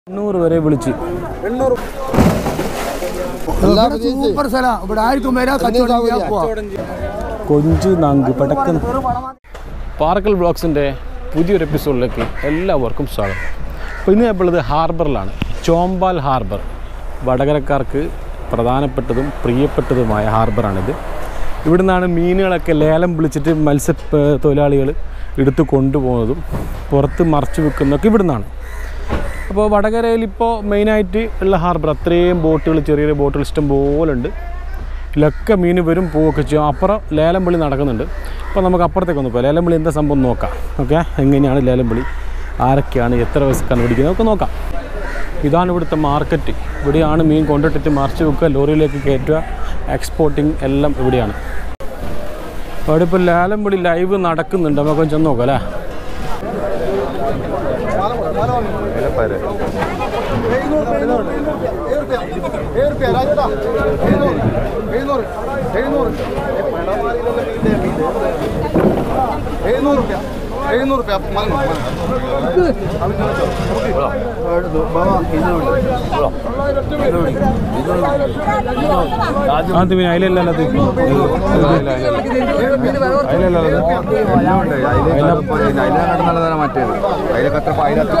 എണ്ണൂറ് വരെ വിളിച്ച് എണ്ണൂറ് സൂപ്പർ സ്ഥലം ഇവിടെ ആർക്കും വരാം കച്ചവടം ചെയ്യാൻ പോവാം കൊഞ്ച് നങ്ക് പടക്കുന്ന പാർക്കൽ ബ്ലോഗ്സിൻ്റെ പുതിയൊരു എപ്പിസോഡിലേക്ക് എല്ലാവർക്കും സ്വാഗതം അപ്പോൾ ഇന്ന് ഞാനുള്ളത് ഹാർബറിലാണ് ചോമ്പാൽ ഹാർബർ വടകരക്കാർക്ക് പ്രധാനപ്പെട്ടതും പ്രിയപ്പെട്ടതുമായ ഹാർബറാണിത് ഇവിടെ നിന്നാണ് മീനുകളൊക്കെ ലേലം വിളിച്ചിട്ട് മത്സ്യ ഏർ തൊഴിലാളികൾ എടുത്ത് കൊണ്ടുപോകുന്നതും പുറത്ത് മറച്ചു വെക്കുന്നതൊക്കെ ഇവിടെ നിന്നാണ് അപ്പോൾ വടകരയിൽ ഇപ്പോൾ മെയിനായിട്ട് ഉള്ള ഹാർബർ അത്രയും ബോട്ടുകൾ ചെറിയ ചെറിയ ബോട്ടുകൾ ഇഷ്ടം പോലെ ഉണ്ട് ഇതിലൊക്കെ മീൻ വരും പോവുകയൊക്കെ ചെയ്യും അപ്പുറം ലേലം വിളി നടക്കുന്നുണ്ട് അപ്പോൾ നമുക്ക് അപ്പുറത്തേക്ക് ഒന്ന് പോകാം ലേലം വിളി എന്താ സംഭവം നോക്കാം ഓക്കെ എങ്ങനെയാണ് ലേലം വിളി ആരൊക്കെയാണ് എത്ര വയസ്സാണ് പിടിക്കുന്നത് ഒക്കെ നോക്കാം ഇതാണ് ഇവിടുത്തെ മാർക്കറ്റ് ഇവിടെയാണ് മീൻ കൊണ്ടിട്ടിട്ട് മറിച്ച് വെക്കുക ലോറിയിലേക്ക് കയറ്റുക എക്സ്പോർട്ടിങ് എല്ലാം ഇവിടെയാണ് അപ്പോൾ അവിടെ ഇപ്പോൾ ലേലം വിളി ലൈവ് നടക്കുന്നുണ്ട് നമുക്കൊന്ന് ചെന്ന് നോക്കാം അല്ലേ എഴുന്നൂറ് റുപ്യ എഴുന്നൂറ് റുപ്യ അത് പിന്നെ അതിലല്ലല്ലോ അത് മറ്റേത് അതിലൊക്കെ എത്ര അതിലത്ര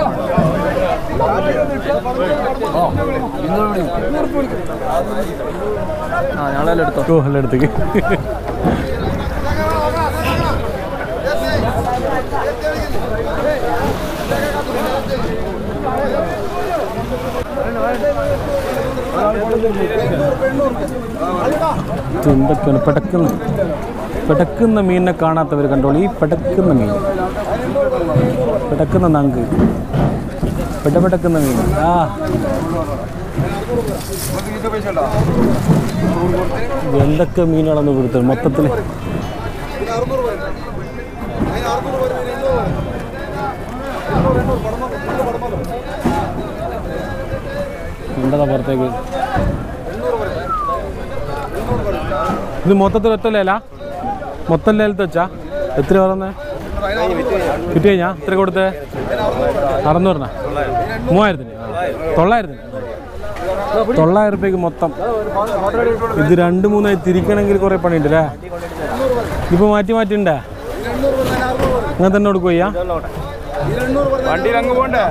ഓ എല്ലാം എടുത്തേക്ക് ഇത് എന്തൊക്കെയാണ് പെടക്കുന്ന പെടക്കുന്ന മീനിനെ കാണാത്തവർ കണ്ടോളൂ ഈ പെടക്കുന്ന മീൻ പെടക്കുന്ന നങ്ക് പെടപെടക്കുന്ന മീൻ ആ എന്തൊക്കെ മീനുകളാണ് ഇവിടുത്തെ മൊത്തത്തിൽ ഉണ്ടതാ പുറത്തേക്ക് ഇത് മൊത്തത്തിൽ ഒറ്റ ലേല മൊത്തം ലേലത്ത് വെച്ചാ എത്ര പറഞ്ഞേ കിട്ടി കഴിഞ്ഞാ എത്ര കൊടുത്തേ അറുന്നൂറിനാ മൂവായിരത്തിന് തൊള്ളായിരത്തിന് തൊള്ളായിരം റുപ്യക്ക് മൊത്തം ഇത് രണ്ട് മൂന്നായി തിരിക്കണമെങ്കിൽ കുറെ പണിയുണ്ട് അല്ലേ ഇപ്പൊ മാറ്റി മാറ്റി ഉണ്ടാ അങ്ങനെ തന്നെ കൊടുക്കുക വണ്ടിയിൽ അങ്ങ് പോണ്ടേ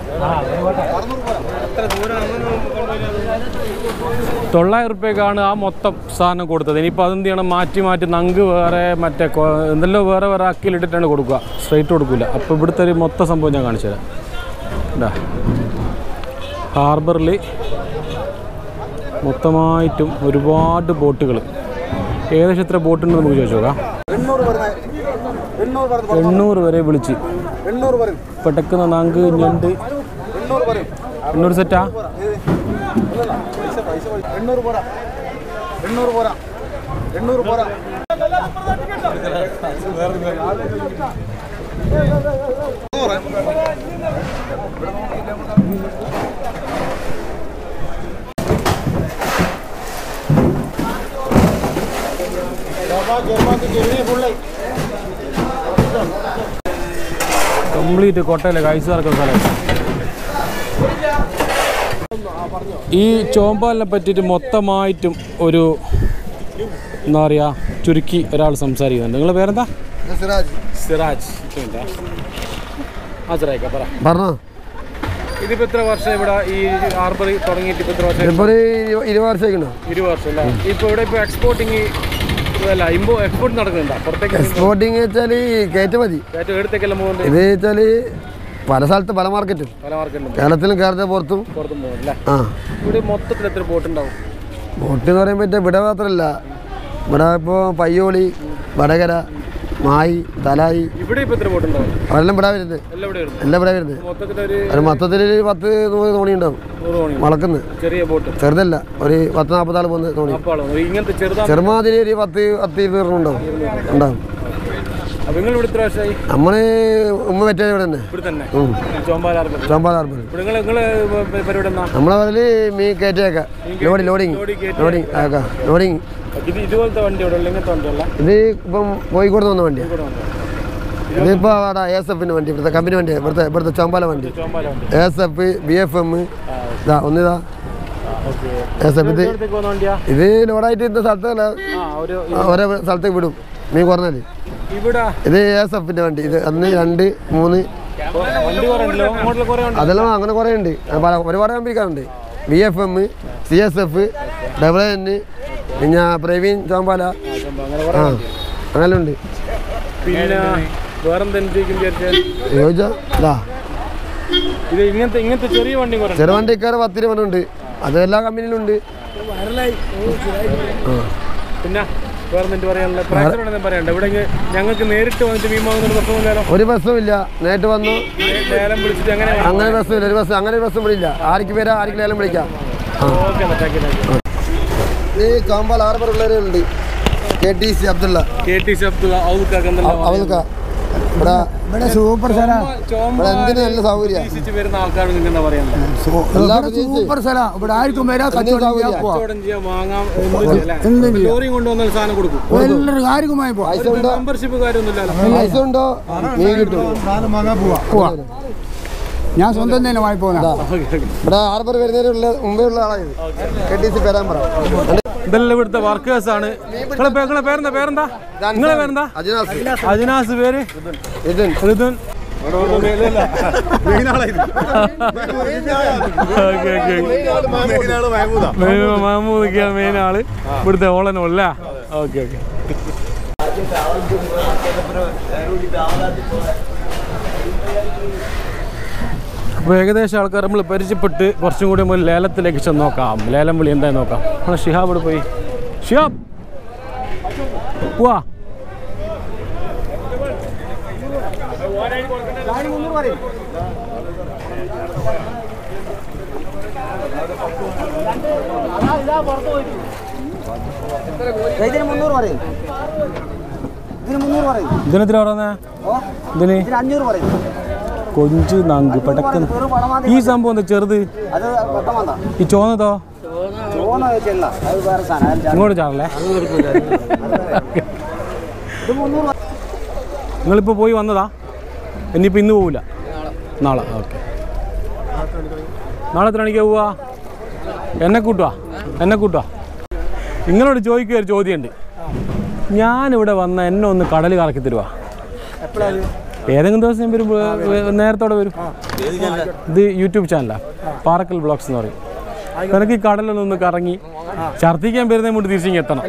തൊള്ളായിരം റുപ്യക്കാണ് ആ മൊത്തം സാധനം കൊടുത്തത് ഇനിയിപ്പോൾ അതെന്ത് ചെയ്യണം മാറ്റി മാറ്റി നങ്ക് വേറെ മറ്റേ കൊ- എന്തെല്ലോ വേറെ വേറെ അക്കിലിട്ടിട്ടാണ് കൊടുക്കുക സ്ട്രൈറ്റ് കൊടുക്കില്ല അപ്പോൾ ഇവിടുത്തെ ഒരു മൊത്തം സംഭവം ഞാൻ കാണിച്ചു തരാം ഇതാ ഹാർബറിൽ മൊത്തമായിട്ടും ഒരുപാട് ബോട്ടുകൾ ഏകദേശം എത്ര ബോട്ടുണ്ട് നമുക്ക് ചോദിച്ചു നോക്കാം എണ്ണൂറ് പറഞ്ഞ എണ്ണൂറ് പറഞ്ഞു എണ്ണൂറ് വരെ വിളിച്ച് എണ്ണൂറ് പറയും പെട്ടക്കുന്ന നങ്ക് ഞണ്ട് എണ്ണൂറ് പറയും എണ്ണൂറ് സെറ്റാ പൈസ പൈസ എണ്ണൂറ് പോരാ എണ്ണൂറ് പോരാ എണ്ണൂറ് പോരാ കംപ്ലീറ്റ് കൊട്ടയിലെ കാഴ്ച നടക്കുന്ന സ്ഥലം ഈ ചോമ്പാലിനെ പറ്റിയിട്ട് മൊത്തമായിട്ടും ഒരു എന്താ പറയുക ചുരുക്കി ഒരാൾ സംസാരിക്കുന്നുണ്ട് നിങ്ങളെ പേരെന്താ സിറാജ് സിറാജ് ആ സിറായിക്ക പറ പറഞ്ഞോ ഇതിപ്പോ എത്ര വർഷം ഇവിടെ ഈ ഹാർബർ തുടങ്ങിയിട്ട് ഇപ്പൊ എത്ര വർഷം ഇപ്പൊ ഒരു ഇരുപത് വർഷമായിക്കണോ ഇരുപത് വർഷം അല്ലേ ഇപ്പൊ ഇവിടെ ഇപ്പൊ എക്സ്പോർട്ടിങ് അല്ല ഇമ്പോ എക്സ്പോർട്ട് നടക്കുന്നുണ്ടോ പുറത്തേക്ക് എക്സ്പോർട്ടിങ് വെച്ചാൽ കയറ്റുമതി ഏറ്റവും എടുത്തേക്കെല്ലാം പോകുന്നുണ്ട് ഇത് വെച്ചാൽ പല സ്ഥലത്ത് പല മാർക്കറ്റും പല മാർക്കറ്റിലും കേരളത്തിലും കേരളത്തെ പുറത്തും പുറത്തും പോകുന്നില്ല ആ ഇവിടെ മൊത്തത്തിൽ എത്ര ബോട്ട് ഉണ്ടാവും ബോട്ട് എന്ന് പറയുമ്പോൾ മറ്റേ ഇവിടെ മാത്രമല്ല ഇവിടെ ഇപ്പോൾ പയ്യോളി വടകര മായി തലായി ഇവിടെ ഇപ്പൊ എത്ര ബോട്ട് ഉണ്ടാവും അതെല്ലാം ഇവിടെ വരുന്നത് എല്ലാം ഇവിടെ വരുന്നു എല്ലാം ഇവിടെ വരുന്നത് മൊത്തത്തിലൊരു അത് മൊത്തത്തിൽ ഒരു പത്ത് നൂറ് തോണി ഉണ്ടാവും നൂറ് മണി വളക്കുന്ന് ചെറിയ ബോട്ട് ചെറുതല്ല ഒരു പത്ത് നാൽപ്പത്താൾ പോകുന്ന തോണി അപ്പാളോ ഇങ്ങനത്തെ ചെറുതാ ചെറുമാതിരി ഒരു പത്ത് പത്ത് ഇരുന്നൂറ് ഉണ്ടാവും ഉണ്ടാവും അപ്പൊ നിങ്ങൾ ഇവിടെ ഇത്ര വർഷമായി നമ്മൾ ഉമ്മ പറ്റിയ ഇവിടെ തന്നെ ഇവിടെ തന്നെ ഉം. ചോമ്പാലാർബർ ചോമ്പാൽ ഹാർബർ ഇവിടെ നിങ്ങൾ നിങ്ങൾ പരിപാടി എന്നാ നമ്മളെ അതിൽ മീൻ കയറ്റിയേക്കാം ലോഡിങ് ലോഡിങ് ലോഡി കയറ്റി ലോഡിങ് ആക്കാം ലോഡിങ് ഇത് ഇതുപോലത്തെ വണ്ടി ഇവിടെ ഉള്ള ഇങ്ങനത്തെ വണ്ടിയല്ല ഇത് ഇപ്പം കോഴിക്കോട് നിന്ന് വന്ന വണ്ടിയാണ് ഇവിടെ വണ്ടി ഇത് ഇതിപ്പോൾ അവിടെ എസ് എഫിൻ്റെ വണ്ടി ഇവിടുത്തെ കമ്പനി വണ്ടി ഇവിടുത്തെ ഇവിടുത്തെ ചോമ്പാല വണ്ടി ചോമ്പാല വണ്ടി S F B F M ഇതാ ഒന്നിതാ ഓക്കെ എസ് എഫ് ഇത് എവിടത്തേക്ക് പോകുന്ന വണ്ടിയാ ഇത് ലോഡായിട്ട് ഇന്ന സ്ഥലത്ത് ആ ഒരു ഓരോ സ്ഥലത്തേക്ക് വിടും മീൻ കുറഞ്ഞാൽ ഇവിടെ ഇത് എസ് എഫിൻ്റെ വണ്ടി ഇത് ഒന്ന് രണ്ട് മൂന്ന് വണ്ടി കുറേ ഉണ്ടല്ലോ അങ്ങോട്ടുള്ള കുറേ ഉണ്ട് അതെല്ലാം അങ്ങനെ കുറേ ഉണ്ട് അത് പല- ഒരുപാട് കമ്പനിക്കാരുണ്ട് B F M C S F double N പിന്നെ പ്രവീൺ ചോമ്പാല ആ അങ്ങനെ ഉണ്ട് പിന്നെ വേറെന്തെങ്കിലും വിചാരിച്ചാൽ ചോദിച്ചാ ഇതാ ഇത് ഇങ്ങനത്തെ ഇങ്ങനത്തെ ചെറിയ വണ്ടി കുറേ ഉണ്ട്. ചെറു വണ്ടിക്കാർ പത്ത് രൂപ ഉണ്ട് അത് എല്ലാ കമ്പനിയിലും ഉണ്ട് പിന്നെ വേറെന്തെങ്കിലും പറയാനുള്ള പ്രൈസിനോട് പറയണ്ട ഇവിടെ ഇങ്ങ് ഞങ്ങൾക്ക് നേരിട്ട് വന്നിട്ട് മീൻ വാങ്ങുന്ന പ്രശ്നമില്ലല്ലോ ഒരു ബസ്സും ഇല്ല നേരിട്ട് വന്നു ലേലം വിളിച്ചിട്ട് എങ്ങനെ അങ്ങനെ ബസ്സും ഇല്ല ഒരു ബസ് അങ്ങനെ ഒരു ബസ്സും ഇല്ല ആർക്ക് പേരാ ആർക്ക് ലേലം വിളിക്കാം okay thank you thank you ഈ ചോമ്പാൽ ആറ് ഉണ്ട് K T C Abdulla K T C Abdulla ഔദുക്കാക്കെന്തല്ലോ അവൽക്ക ഇവിടെ ഇവിടെ സൂപ്പർ സ്ഥല ഇവിടെ എന്തിനും നല്ല സൗകര്യം ചോദിച്ചിട്ട് വരുന്ന ആൾക്കാരോട് നിങ്ങൾക്ക് എന്താ പറയുന്നത് എല്ലാ പ്രദേശത്തും സൂപ്പർ സ്ഥല ഇവിടെ ആർക്കും വരാം എന്തിനും സൗകര്യം കച്ചവടം ചെയ്യാം വാങ്ങാം എന്തും ചെയ്യാം അല്ലേ? ലോറി കൊണ്ടുവന്നാൽ സാധനം കൊടുക്കും എല്ലാവർക്കും ആർക്കും വാങ്ങി പോവാം പൈസ ഉണ്ടോ മെമ്പർഷിപ്പ് കാര്യമൊന്നുമില്ലല്ലോ പൈസ ഉണ്ടോ മീൻ കിട്ടും പോവാ ഞാൻ സ്വന്തം തന്നെ വാങ്ങി പോകുന്ന ഇവിടെ ഹാർബർ വരുന്നതിനുള്ള മുമ്പേ ഉള്ള ആളായത് കെ ടി സി പേരാൻ പറ ഇതെല്ലാം ഇവിടുത്തെ വർക്കേഴ്സ് ആണ് നിങ്ങളെ പേ- നിങ്ങളെ പേരെന്താ പേരെന്താ നിങ്ങളെ പേരെന്താ അജിനാസ് അജിനാസ് പേര് ഇതൻ ഋതുൻ ഓക്കെ ഓക്കെ മഹമ്മൂദ് മെയിൻ ആള് ഇവിടുത്തെ ഓളനോ അല്ല ഓക്കെ ഓക്കെ അപ്പോൾ ഏകദേശം ആൾക്കാർ നമ്മൾ പരിചയപ്പെട്ട് കുറച്ചും കൂടി നമ്മൾ ലേലത്തിലേക്ക് ചെന്ന് നോക്കാം ലേലം വിളി എന്തായാലും നോക്കാം നമ്മളെ ഷിഹാബ് ഇവിടെ പോയി ഷിഹാബ് പോവാ ഇതിന് മുന്നൂറ് പറയും ഇതിന് മുന്നൂറ് പറയും ഇതിനെത്ര പറയുന്നേ ഇതിന് ഇതിന് അഞ്ഞൂറ് പറയും കൊഞ്ച് നങ്ക് പെടക്കുന്ന വെറും പണം ഈ സംഭവം എന്താ ചെറുത് അത് വെട്ടം വന്ന ഈ ചോന്നതോ ചോന്ന വെച്ചല്ല അത് വേറെ സാധനം അത് ഇങ്ങോട്ട് ചാടല്ലേ ഇത് മുന്നൂറ് നിങ്ങളിപ്പോൾ പോയി വന്നതാ ഇനിയിപ്പോൾ ഇന്ന് പോവില്ല നാളെ ഓക്കെ നാളെ എത്ര മണിക്കാ പോവാ എന്നെ കൂട്ടുവാ എന്നെ കൂട്ടുവാ നിങ്ങളോട് ചോദിക്കുക ഒരു ചോദ്യമുണ്ട് ഞാനിവിടെ വന്ന എന്നെ ഒന്ന് കടൽ കറക്കി തരുവാ ഏതെങ്കിലും ദിവസം ഞാൻ വരും ഏ, നേരത്തോടെ വരും ഇത് യൂട്യൂബ് ചാനലാണ് പാറക്കൽ ബ്ലോഗ്സ് എന്ന് പറയും നിനക്ക് ഈ കടലൊന്ന് കറങ്ങി ഛർദ്ദിക്കാൻ വരുന്നതിന് മുമ്പ് തിരിച്ചിങ്ങ് എത്തണം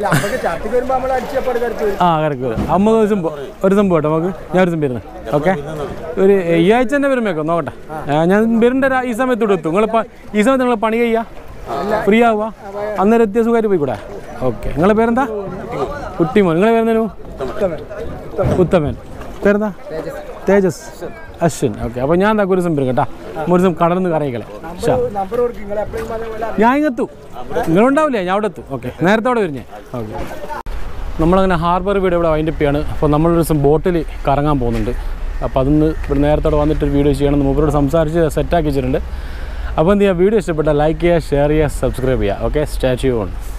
ആ കറക്റ്റ് വരും അമ്പത് ദിവസം പോ- ഒരു ദിവസം പോട്ടെ നമുക്ക് ഞാൻ ഒരു ദിവസം വരുന്നത് ഓക്കെ ഒരു ഈ ആഴ്ച തന്നെ വരുമ്പോഴേക്കോ നോക്കട്ടെ ആ, ഞാൻ വരേണ്ട ഒരു- ഈ സമയത്തോടെ എത്തും നിങ്ങൾ ഈ സമയത്ത് നിങ്ങൾ പണി കഴിയാ ഫ്രീ ആവുക അന്നേരം എത്തിയ സുഖമായിട്ട് പോയിക്കൂടെ ഓക്കെ നിങ്ങളെ പേരെന്താ കുട്ടിമോൻ നിങ്ങളെ പേരെന്തേനു ഉത്തമൻ പേരെന്താ തേജസ് അശ്വിൻ ഓക്കെ അപ്പോൾ ഞാൻ എന്താ ഒരു ദിവസം വരും കേട്ടാ ഒരു ദിവസം കടന്ന് കറിയിക്കളെ ഷാ ഞാൻ ഇങ്ങെത്തു നിങ്ങളുണ്ടാവില്ലേ ഞാൻ അവിടെ എത്തും ഓക്കെ നേരത്തെ അവിടെ വരും ഞാൻ ഓക്കെ നമ്മളങ്ങനെ ഹാർബർ വീട് ഇവിടെ വൈൻഡപ്പ് ചെയ്യാണ് അപ്പോൾ നമ്മളൊരു ദിവസം ബോട്ടിൽ കറങ്ങാൻ പോകുന്നുണ്ട് അപ്പോൾ അതൊന്ന് ഇവിടെ നേരത്തെ അവിടെ വന്നിട്ട് ഒരു വീഡിയോ ചെയ്യണമെന്ന് മൂപ്പരോട് സംസാരിച്ച് സെറ്റാക്കി വെച്ചിട്ടുണ്ട് അപ്പോൾ എന്ത് ചെയ്യുക വീഡിയോ ഇഷ്ടപ്പെട്ടാൽ ലൈക്ക് ചെയ്യുക ഷെയർ ചെയ്യുക സബ്സ്ക്രൈബ് ചെയ്യുക ഓക്കെ സ്റ്റാച്യു ഓൺ